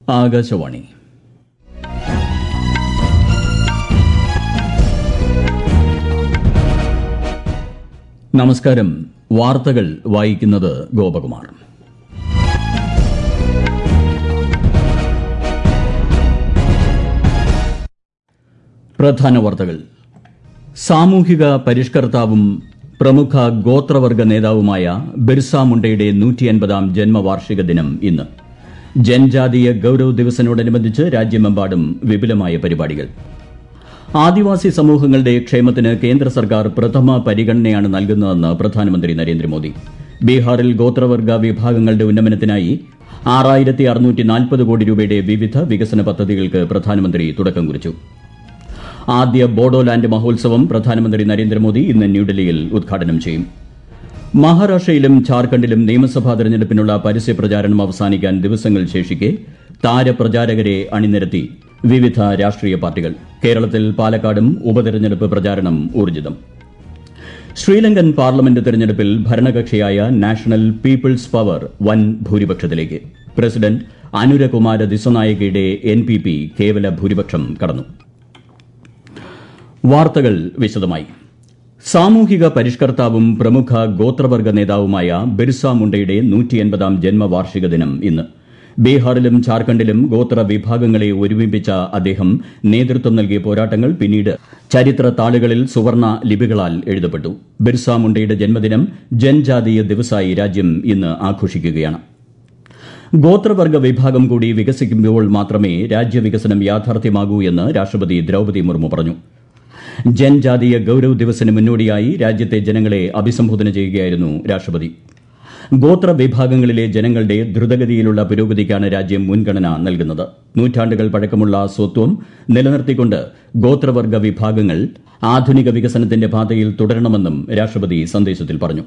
ആകാശവാണി നമസ്കാരം വാർത്തകൾ വായിക്കുന്നത് ഗോപകുമാർ പ്രധാന വാർത്തകൾ സാമൂഹിക പരിഷ്കർത്താവും പ്രമുഖ ഗോത്രവർഗ നേതാവുമായ ബിർസ മുണ്ടയുടെ നൂറ്റിയൻപതാം ജന്മവാർഷിക ദിനം ഇന്ന് ജൻജാതീയ ഗൌരവ് ദിവസിനോടനുബന്ധിച്ച് രാജ്യമെമ്പാടും വിപുലമായ പരിപാടികൾ ആദിവാസി സമൂഹങ്ങളുടെ ക്ഷേമത്തിന് കേന്ദ്ര സർക്കാർ പ്രഥമ പരിഗണനയാണ് നൽകുന്നതെന്ന് പ്രധാനമന്ത്രി നരേന്ദ്രമോദി ബീഹാറിൽ ഗോത്രവർഗ വിഭാഗങ്ങളുടെ ഉന്നമനത്തിനായി ആറായിരത്തി അറുന്നൂറ്റി നാൽപ്പത് കോടി രൂപയുടെ വിവിധ വികസന പദ്ധതികൾക്ക് പ്രധാനമന്ത്രി തുടക്കം കുറിച്ചു ആദ്യ ബോഡോലാൻഡ് മഹോത്സവം പ്രധാനമന്ത്രി നരേന്ദ്രമോദി ഇന്ന് ന്യൂഡൽഹിയിൽ ഉദ്ഘാടനം ചെയ്യും മഹാരാഷ്ട്രയിലും ഝാർഖണ്ഡിലും നിയമസഭാ തെരഞ്ഞെടുപ്പിനുള്ള പരസ്യ പ്രചാരണം അവസാനിക്കാൻ ദിവസങ്ങൾ ശേഷിക്കെ താരപ്രചാരകരെ അണിനിരത്തി വിവിധ രാഷ്ട്രീയ പാർട്ടികൾ കേരളത്തിൽ പാലക്കാടും ഉപതെരഞ്ഞെടുപ്പ് പ്രചാരണം ഊർജ്ജിതം ശ്രീലങ്കൻ പാർലമെന്റ് തെരഞ്ഞെടുപ്പിൽ ഭരണകക്ഷിയായ നാഷണൽ പീപ്പിൾസ് പവർ വൻ ഭൂരിപക്ഷത്തിലേക്ക് പ്രസിഡന്റ് അനുരകുമാര ദിസനായകയുടെ എൻ പി പി കേവല ഭൂരിപക്ഷം കടന്നു വാർത്തകൾ വിശദമായി സാമൂഹിക പരിഷ്കർത്താവും പ്രമുഖ ഗോത്രവർഗ നേതാവുമായ ബിർസ മുണ്ടയുടെ നൂറ്റിയൻപതാം ജന്മവാർഷിക ദിനം ഇന്ന് ബീഹാറിലും ഝാർഖണ്ഡിലും ഗോത്ര വിഭാഗങ്ങളെ ഒരുമിപ്പിച്ച അദ്ദേഹം നേതൃത്വം നൽകിയ പോരാട്ടങ്ങൾ പിന്നീട് ചരിത്ര താളുകളിൽ സുവർണ ലിപികളാൽ എഴുതപ്പെട്ടു ബിർസ മുണ്ടയുടെ ജന്മദിനം ജൻജാതീയ ദിവസായി രാജ്യം ഇന്ന് ആഘോഷിക്കുകയാണ് ഗോത്രവർഗ വിഭാഗം കൂടി വികസിക്കുമ്പോൾ മാത്രമേ രാജ്യവികസനം യാഥാർത്ഥ്യമാകൂ എന്ന് രാഷ്ട്രപതി ദ്രൌപദി മുർമു പറഞ്ഞു ജൻജാതീയ ഗൌരവ് ദിവസിന് മുന്നോടിയായി രാജ്യത്തെ ജനങ്ങളെ അഭിസംബോധന ചെയ്യുകയായിരുന്നു രാഷ്ട്രപതി ഗോത്ര വിഭാഗങ്ങളിലെ ജനങ്ങളുടെ ദ്രുതഗതിയിലുള്ള പുരോഗതിക്കാണ് രാജ്യം മുൻഗണന നൽകുന്നത് നൂറ്റാണ്ടുകൾ പഴക്കമുള്ള സ്വത്വം നിലനിർത്തിക്കൊണ്ട് ഗോത്രവർഗ വിഭാഗങ്ങൾ ആധുനിക വികസനത്തിന്റെ പാതയിൽ തുടരണമെന്നും രാഷ്ട്രപതി സന്ദേശത്തിൽ പറഞ്ഞു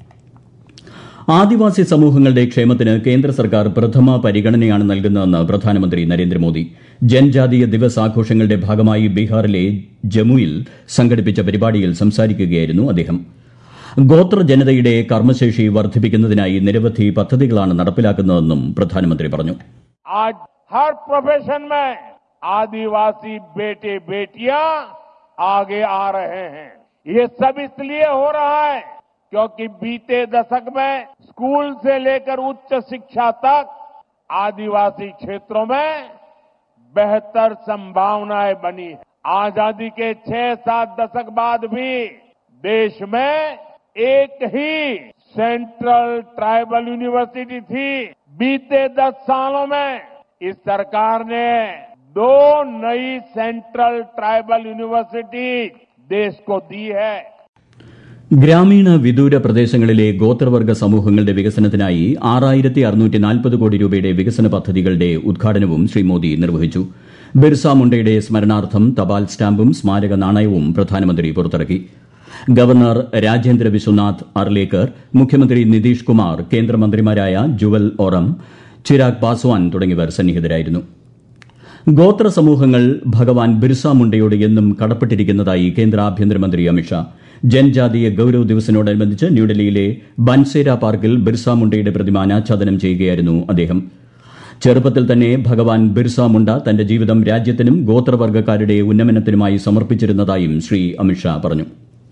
ആദിവാസി സമൂഹങ്ങളുടെ ക്ഷേമത്തിന് കേന്ദ്ര സർക്കാർ പ്രഥമ പരിഗണനയാണ് നൽകുന്നതെന്ന് പ്രധാനമന്ത്രി നരേന്ദ്രമോദി ജൻജാതീയ ദിവസ് ആഘോഷങ്ങളുടെ ഭാഗമായി ബീഹാറിലെ ജമുയിൽ സംഘടിപ്പിച്ച പരിപാടിയിൽ സംസാരിക്കുകയായിരുന്നു അദ്ദേഹം ഗോത്ര ജനതയുടെ കർമ്മശേഷി വർദ്ധിപ്പിക്കുന്നതിനായി നിരവധി പദ്ധതികളാണ് നടപ്പിലാക്കുന്നതെന്നും പ്രധാനമന്ത്രി പറഞ്ഞു आज हर प्रोफेशन में आदिवासी बेटे बेटियां आगे आ रहे हैं ये सब इसलिए हो रहा है क्योंकि बीते दशक में स्कूल से लेकर उच्च शिक्षा तक आदिवासी क्षेत्रों में बेहतर संभावनाएं बनी है आजादी के छह सात दशक बाद भी देश में एक ही सेंट्रल ट्राइबल यूनिवर्सिटी थी बीते दस सालों में इस सरकार ने दो नई सेंट्रल ट्राइबल यूनिवर्सिटी देश को दी है ഗ്രാമീണ വിദൂര പ്രദേശങ്ങളിലെ ഗോത്രവർഗ സമൂഹങ്ങളുടെ വികസനത്തിനായി ആറായിരത്തി അറുന്നൂറ്റി നാൽപ്പത് കോടി രൂപയുടെ വികസന പദ്ധതികളുടെ ഉദ്ഘാടനവും ശ്രീ മോദി നിർവഹിച്ചു ബിർസ മുണ്ടയുടെ സ്മരണാർത്ഥം തപാൽ സ്റ്റാമ്പും സ്മാരക നാണയവും പ്രധാനമന്ത്രി പുറത്തിറക്കി ഗവർണർ രാജേന്ദ്ര വിശ്വനാഥ് അർലേക്കർ മുഖ്യമന്ത്രി നിതീഷ് കുമാർ കേന്ദ്രമന്ത്രിമാരായ ജുവൽ ഓറം ചിരാഗ് പാസ്വാൻ തുടങ്ങിയവർ സന്നിഹിതരായിരുന്നു ഗോത്ര സമൂഹങ്ങൾ ഭഗവാൻ ബിർസ മുണ്ടയോട് എന്നും കടപ്പെട്ടിരിക്കുന്നതായി കേന്ദ്ര ആഭ്യന്തരമന്ത്രി അമിത്ഷാ ജൻജാതീയ ഗൌരവ് ദിവസിനോടനുബന്ധിച്ച് ന്യൂഡൽഹിയിലെ ബൻസേര പാർക്കിൽ ബിർസ മുണ്ടയുടെ പ്രതിമ അനാച്ഛാദനം ചെയ്യുകയായിരുന്നു അദ്ദേഹം ചെറുപ്പത്തിൽ തന്നെ ഭഗവാൻ ബിർസ മുണ്ട തന്റെ ജീവിതം രാജ്യത്തിനും ഗോത്രവർഗ്ഗക്കാരുടെ ഉന്നമനത്തിനുമായി സമർപ്പിച്ചിരുന്നതായും ശ്രീ അമിത്ഷാ പറഞ്ഞു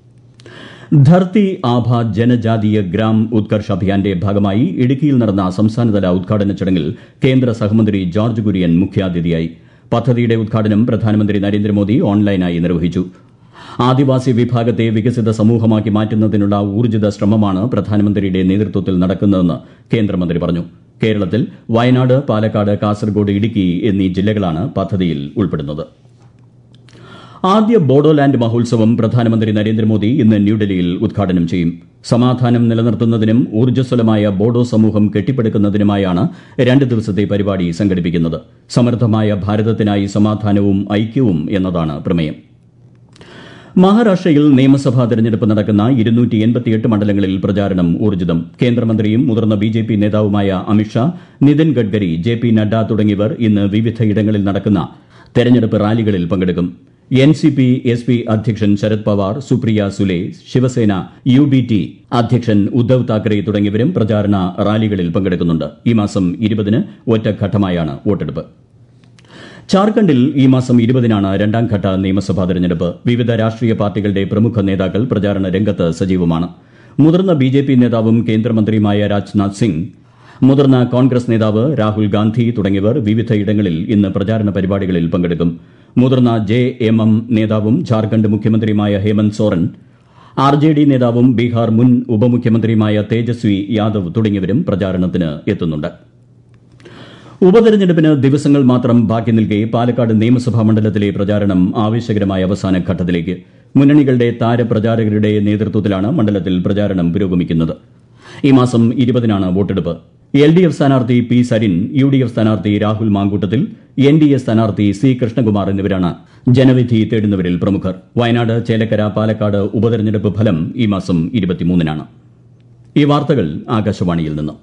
ധർത്തി ആഭ ജനജാതീയ ഗ്രാം ഉത്കർഷ് അഭിയാന്റെ ഭാഗമായി ഇടുക്കിയിൽ നടന്ന സംസ്ഥാനതല ഉദ്ഘാടന ചടങ്ങിൽ കേന്ദ്ര സഹമന്ത്രി ജോർജ് കുര്യൻ മുഖ്യാതിഥിയായി പദ്ധതിയുടെ ഉദ്ഘാടനം പ്രധാനമന്ത്രി നരേന്ദ്രമോദി ഓൺലൈനായി നിർവഹിച്ചു ആദിവാസി വിഭാഗത്തെ വികസിത സമൂഹമാക്കി മാറ്റുന്നതിനുള്ള ഊർജ്ജിത ശ്രമമാണ് പ്രധാനമന്ത്രിയുടെ നേതൃത്വത്തിൽ നടക്കുന്നതെന്ന് കേന്ദ്രമന്ത്രി പറഞ്ഞു കേരളത്തിൽ വയനാട് പാലക്കാട് കാസർഗോഡ് ഇടുക്കി എന്നീ ജില്ലകളാണ് പദ്ധതിയിൽ ഉൾപ്പെടുന്നത് ആദ്യ ബോഡോലാൻഡ് മഹോത്സവം പ്രധാനമന്ത്രി നരേന്ദ്രമോദി ഇന്ന് ന്യൂഡൽഹിയിൽ ഉദ്ഘാടനം ചെയ്യും സമാധാനം നിലനിർത്തുന്നതിനും ഊർജ്ജസ്വലമായ ബോഡോ സമൂഹം കെട്ടിപ്പടുക്കുന്നതിനുമായാണ് രണ്ട് ദിവസത്തെ പരിപാടി സംഘടിപ്പിക്കുന്നത് സമൃദ്ധമായ ഭാരതത്തിനായി സമാധാനവും ഐക്യവും എന്നതാണ് പ്രമേയം മഹാരാഷ്ട്രയിൽ നിയമസഭാ തെരഞ്ഞെടുപ്പ് നടക്കുന്ന ഇരുന്നൂറ്റി എൺപത്തിയെട്ട് മണ്ഡലങ്ങളിൽ പ്രചാരണം ഊർജ്ജിതം കേന്ദ്രമന്ത്രിയും മുതിർന്ന ബി ജെ പി നേതാവുമായ അമിത്ഷാ നിതിൻ ഗഡ്കരി ജെ പി നഡ്ഡ തുടങ്ങിയവർ ഇന്ന് വിവിധയിടങ്ങളിൽ നടക്കുന്ന തെരഞ്ഞെടുപ്പ് റാലികളിൽ പങ്കെടുക്കും N C P S P അധ്യക്ഷൻ Sharad Pawar Supriya Sule Shiv Sena U B T അധ്യക്ഷൻ ഉദ്ധവ് താക്കറെ തുടങ്ങിയവരും പ്രചാരണ റാലികളിൽ പങ്കെടുക്കുന്നുണ്ട് ഈ മാസം ഇരുപതിന് ഒറ്റഘട്ടമായാണ് വോട്ടെടുപ്പ് ജാർഖണ്ഡിൽ ഈ മാസം ഇരുപതിനാണ് രണ്ടാംഘട്ട നിയമസഭാ തെരഞ്ഞെടുപ്പ് വിവിധ രാഷ്ട്രീയ പാർട്ടികളുടെ പ്രമുഖ നേതാക്കൾ പ്രചാരണ രംഗത്ത് സജീവമാണ് മുതിർന്ന ബി ജെ പി നേതാവും കേന്ദ്രമന്ത്രിയുമായ രാജ്നാഥ് സിംഗ് മുതിർന്ന കോൺഗ്രസ് നേതാവ് രാഹുൽ ഗാന്ധി തുടങ്ങിയവർ വിവിധയിടങ്ങളിൽ ഇന്ന് പ്രചാരണ പരിപാടികളിൽ പങ്കെടുക്കും മുതിർന്ന ജെ എം എം നേതാവും ജാർഖണ്ഡ് മുഖ്യമന്ത്രിയുമായ Hemant Soren R J D നേതാവും ബീഹാർ മുൻ ഉപമുഖ്യമന്ത്രിയുമായ തേജസ്വി യാദവ് തുടങ്ങിയവരും പ്രചാരണത്തിന് എത്തുന്നുണ്ട് ഉപതെരഞ്ഞെടുപ്പിന് ദിവസങ്ങൾ മാത്രം ബാക്കി നിൽക്കെ പാലക്കാട് നിയമസഭാ മണ്ഡലത്തിലെ പ്രചാരണം ആവേശകരമായ അവസാന ഘട്ടത്തിലേക്ക് മുന്നണികളുടെ താരപ്രചാരകരുടെ നേതൃത്വത്തിലാണ് മണ്ഡലത്തിൽ പ്രചാരണം പുരോഗമിക്കുന്നത് ഈ മാസം ഇരുപതിനാണ് വോട്ടെടുപ്പ് എൽ ഡി എഫ് സ്ഥാനാർത്ഥി P Sarin U D F സ്ഥാനാർത്ഥി Rahul Mamkootathil N D A സ്ഥാനാർത്ഥി സി കൃഷ്ണകുമാർ എന്നിവരാണ് ജനവിധി തേടുന്നവരിൽ പ്രമുഖർ വയനാട് ചേലക്കര പാലക്കാട് ഉപതെരഞ്ഞെടുപ്പ് ഫലം ഈ മാസം ഇരുപത്തിമൂന്നിനാണ് ഈ വാർത്തകൾ ആകാശവാണിയിൽ നിന്ന്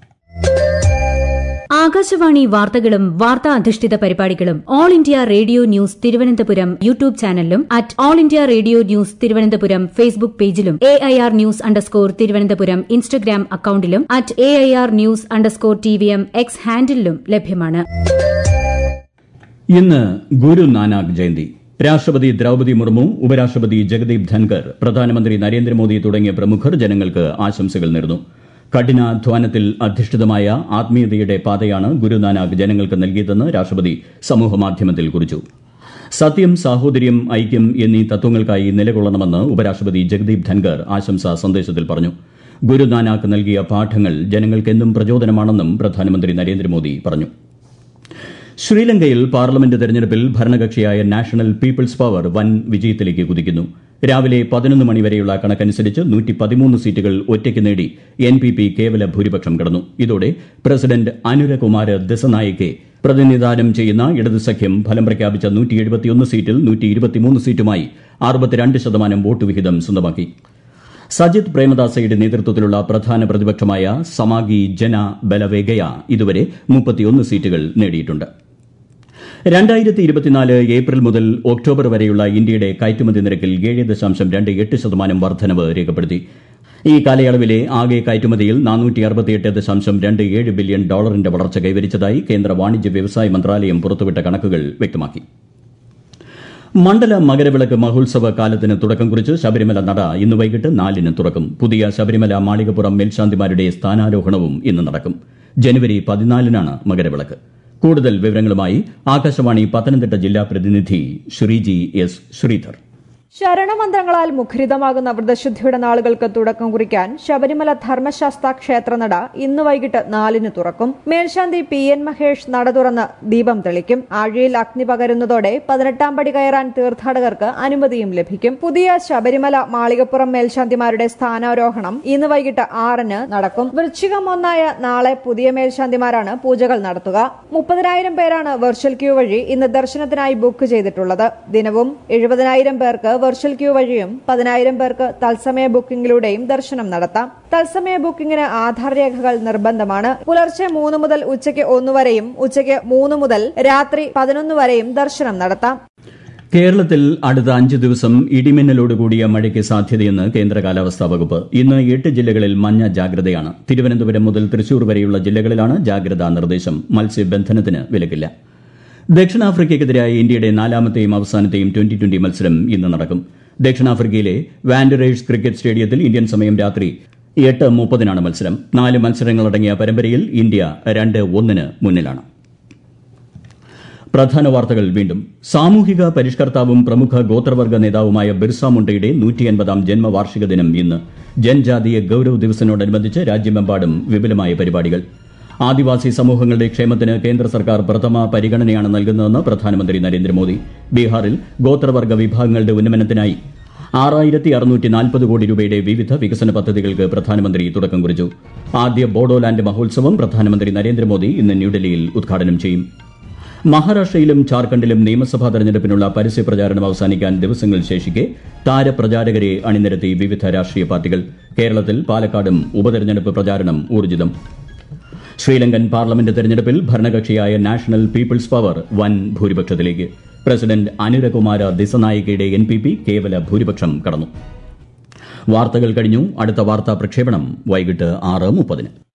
ആകാശവാണി വാർത്തകളും വാർത്താ അധിഷ്ഠിത പരിപാടികളും all India radio news Thiruvananthapuram YouTube ചാനലിലും at all India radio news Thiruvananthapuram Facebook പേജിലും A I R news underscore Thiruvananthapuram Instagram അക്കൌണ്ടിലും at A I R news underscore T V M X ഹാൻഡിലും ലഭ്യമാണ് ഇന്ന് ഗുരു നാനാക്ക് ജയന്തി രാഷ്ട്രപതി ദ്രൌപതി മുർമു ഉപരാഷ്ട്രപതി ജഗദീപ് ധൻകർ പ്രധാനമന്ത്രി നരേന്ദ്രമോദി തുടങ്ങിയ പ്രമുഖർ ജനങ്ങൾക്ക് ആശംസകൾ നേർന്നു കഠിനാധ്വാനത്തിൽ അധിഷ്ഠിതമായ ആത്മീയതയുടെ പാതയാണ് ഗുരുനാനാക്ക് ജനങ്ങൾക്ക് നൽകിയതെന്ന് രാഷ്ട്രപതി സമൂഹമാധ്യമത്തിൽ കുറിച്ചു സത്യം സാഹോദര്യം ഐക്യം എന്നീ തത്വങ്ങൾക്കായി നിലകൊള്ളണമെന്ന് ഉപരാഷ്ട്രപതി ജഗദീപ് ധൻകർ ആശംസാ സന്ദേശത്തിൽ പറഞ്ഞു ഗുരുനാനാക്ക് നൽകിയ പാഠങ്ങൾ ജനങ്ങൾക്കെന്നും പ്രചോദനമാണെന്നും പ്രധാനമന്ത്രി നരേന്ദ്രമോദി പറഞ്ഞു ശ്രീലങ്കയിൽ പാർലമെന്റ് തെരഞ്ഞെടുപ്പിൽ ഭരണകക്ഷിയായ നാഷണൽ പീപ്പിൾസ് പവർ വൻ വിജയത്തിലേക്ക് കുതിക്കുന്നു രാവിലെ പതിനൊന്ന് മണിവരെയുള്ള കണക്കനുസരിച്ച് നൂറ്റി പതിമൂന്ന് സീറ്റുകൾ ഒറ്റയ്ക്ക് നേടി എൻ പി പി കേവല ഭൂരിപക്ഷം കടന്നു ഇതോടെ പ്രസിഡന്റ് അനുരകുമാര് ദിസനായിക്കെ പ്രതിനിധാനം ചെയ്യുന്ന ഇടതു സഖ്യം ഫലം പ്രഖ്യാപിച്ച നൂറ്റി എഴുപത്തിയൊന്ന് സീറ്റിൽ നൂറ്റി ഇരുപത്തിമൂന്ന് സീറ്റുമായി അറുപത്തിരണ്ട് ശതമാനം വോട്ട് വിഹിതം സ്വന്തമാക്കി സജിത് പ്രേമദാസയുടെ നേതൃത്വത്തിലുള്ള പ്രധാന പ്രതിപക്ഷമായ സമാഗി ജന ബലവേഗയ ഇതുവരെ മുപ്പത്തിയൊന്ന് സീറ്റുകൾ നേടിയിട്ടുണ്ട് രണ്ടായിരത്തി ഇരുപത്തിനാല് ഏപ്രിൽ മുതൽ ഒക്ടോബർ വരെയുള്ള ഇന്ത്യയുടെ കയറ്റുമതി നിരക്കിൽ ഏഴ് ദശാംശം രണ്ട് എട്ട് ശതമാനം വർധനവ് രേഖപ്പെടുത്തി ഈ കാലയളവിലെ ആകെ കയറ്റുമതിയിൽ നാനൂറ്റി അറുപത്തിയെട്ട് ദശാംശം രണ്ട് ഏഴ് ബില്യൺ ഡോളറിന്റെ വളർച്ച കൈവരിച്ചതായി കേന്ദ്ര വാണിജ്യ വ്യവസായ മന്ത്രാലയം പുറത്തുവിട്ട കണക്കുകൾ വ്യക്തമാക്കി മണ്ഡല മകരവിളക്ക് മഹോത്സവ കാലത്തിന് തുടക്കം കുറിച്ച് ശബരിമല നട ഇന്ന് വൈകിട്ട് നാലിന് തുറക്കും പുതിയ ശബരിമല മാളികപ്പുറം മേൽശാന്തിമാരുടെ സ്ഥാനാരോഹണവും ഇന്ന് നടക്കും ജനുവരി പതിനാലിനാണ് മകരവിളക്ക് കൂടുതൽ വിവരങ്ങളുമായി ആകാശവാണി പത്തനംതിട്ട ജില്ലാ പ്രതിനിധി ശ്രീജി എസ് ശ്രീധർ ശരണമന്ത്രങ്ങളാൽ മുഖരിതമാകുന്ന വ്രതശുദ്ധിയുടെ നാളുകൾക്ക് തുടക്കം കുറിക്കാൻ ശബരിമല ധർമ്മശാസ്ത്ര ക്ഷേത്രനട ഇന്ന് വൈകിട്ട് നാലിന് തുറക്കും മേൽശാന്തി പി എൻ മഹേഷ് നട തുറന്ന് ദീപം തെളിക്കും ആഴിയിൽ അഗ്നി പകരുന്നതോടെ പതിനെട്ടാം പടി കയറാൻ തീർത്ഥാടകർക്ക് അനുമതിയും ലഭിക്കും പുതിയ ശബരിമല മാളികപ്പുറം മേൽശാന്തിമാരുടെ സ്ഥാനാരോഹണം ഇന്ന് വൈകിട്ട് ആറിന് നടക്കും വൃശ്ചികം ഒന്നായ നാളെ പുതിയ മേൽശാന്തിമാരാണ് പൂജകൾ നടത്തുക മുപ്പതിനായിരം പേരാണ് വെർച്വൽ ക്യൂ വഴി ഇന്ന് ദർശനത്തിനായി ബുക്ക് ചെയ്തിട്ടുള്ളത് ദിനവും എഴുപതിനായിരം പേർക്ക് വെർച്വൽ ക്യൂ വഴിയും പതിനായിരം പേർക്ക് തത്സമയ ബുക്കിംഗിലൂടെയും ദർശനം നടത്താം തത്സമയ ബുക്കിംഗിന് ആധാർ രേഖകൾ നിർബന്ധമാണ് പുലർച്ചെ മൂന്ന് മുതൽ ഉച്ചയ്ക്ക് ഒന്ന് വരെയും ഉച്ചയ്ക്ക് മൂന്ന് മുതൽ രാത്രി പതിനൊന്ന് വരെയും ദർശനം നടത്താം കേരളത്തിൽ അടുത്ത അഞ്ച് ദിവസം ഇടിമിന്നലോട് കൂടിയ മഴയ്ക്ക് സാധ്യതയെന്ന് കേന്ദ്ര കാലാവസ്ഥാ വകുപ്പ് ഇന്ന് എട്ട് ജില്ലകളിൽ മഞ്ഞ ജാഗ്രതയാണ് തിരുവനന്തപുരം മുതൽ തൃശൂർ വരെയുള്ള ജില്ലകളിലാണ് ജാഗ്രതാ നിർദ്ദേശം മത്സ്യബന്ധനത്തിന് വിലക്കില്ല ദക്ഷിണാഫ്രിക്കയ്ക്കെതിരായ ഇന്ത്യയുടെ നാലാമത്തെയും അവസാനത്തെയും ട്വന്റി ട്വന്റി മത്സരം ഇന്ന് നടക്കും ദക്ഷിണാഫ്രിക്കയിലെ വാൻഡറേഴ്സ് ക്രിക്കറ്റ് സ്റ്റേഡിയത്തിൽ ഇന്ത്യൻ സമയം രാത്രി എട്ട് മുപ്പതിനാണ് മത്സരം നാല് മത്സരങ്ങളടങ്ങിയ പരമ്പരയിൽ ഇന്ത്യ രണ്ട് ഒന്നിന് മുന്നിലാണ് പ്രധാന വാർത്തകൾ വീണ്ടും സാമൂഹിക പരിഷ്കർത്താവും പ്രമുഖ ഗോത്രവർഗ നേതാവുമായ ബിർസ മുണ്ടയുടെ നൂറ്റിയൻപതാം ജന്മവാർഷിക ദിനം ഇന്ന് ജൻജാതീയ ഗൌരവ് ദിവസിനോടനുബന്ധിച്ച് രാജ്യമെമ്പാടും വിപുലമായ പരിപാടികൾ ആദിവാസി സമൂഹങ്ങളുടെ ക്ഷേമത്തിന് കേന്ദ്ര സർക്കാർ പ്രഥമ പരിഗണനയാണ് നൽകുന്നതെന്ന് പ്രധാനമന്ത്രി നരേന്ദ്രമോദി ബീഹാറിൽ ഗോത്രവർഗ വിഭാഗങ്ങളുടെ ഉന്നമനത്തിനായി ആറായിരത്തി അറുന്നൂറ്റി നാൽപ്പത് കോടി രൂപയുടെ വിവിധ വികസന പദ്ധതികൾക്ക് പ്രധാനമന്ത്രി തുടക്കം കുറിച്ചു ആദ്യ ബോഡോലാൻഡ് മഹോത്സവം പ്രധാനമന്ത്രി നരേന്ദ്രമോദി ഇന്ന് ന്യൂഡൽഹിയിൽ ഉദ്ഘാടനം ചെയ്യും മഹാരാഷ്ട്രയിലും ജാർഖണ്ഡിലും നിയമസഭാ തെരഞ്ഞെടുപ്പിനുള്ള പരസ്യ പ്രചാരണം അവസാനിക്കാൻ ദിവസങ്ങൾ ശേഷിക്കെ താരപ്രചാരകരെ അണിനിരത്തി വിവിധ രാഷ്ട്രീയ പാർട്ടികൾ കേരളത്തിൽ പാലക്കാടും ഉപതെരഞ്ഞെടുപ്പ് പ്രചാരണം ഊർജിതം ശ്രീലങ്കൻ പാർലമെന്റ് തെരഞ്ഞെടുപ്പിൽ ഭരണകക്ഷിയായ നാഷണൽ പീപ്പിൾസ് പവർ വൻ ഭൂരിപക്ഷത്തിലേക്ക് പ്രസിഡന്റ് അനുരകുമാര ദിസനായികയുടെ എൻ പി പി കേവല ഭൂരിപക്ഷം കടന്നു വാർത്തകൾ കഴിഞ്ഞു അടുത്ത വാർത്താ പ്രക്ഷേപണം വൈകിട്ട് ആറ് മുപ്പതിന്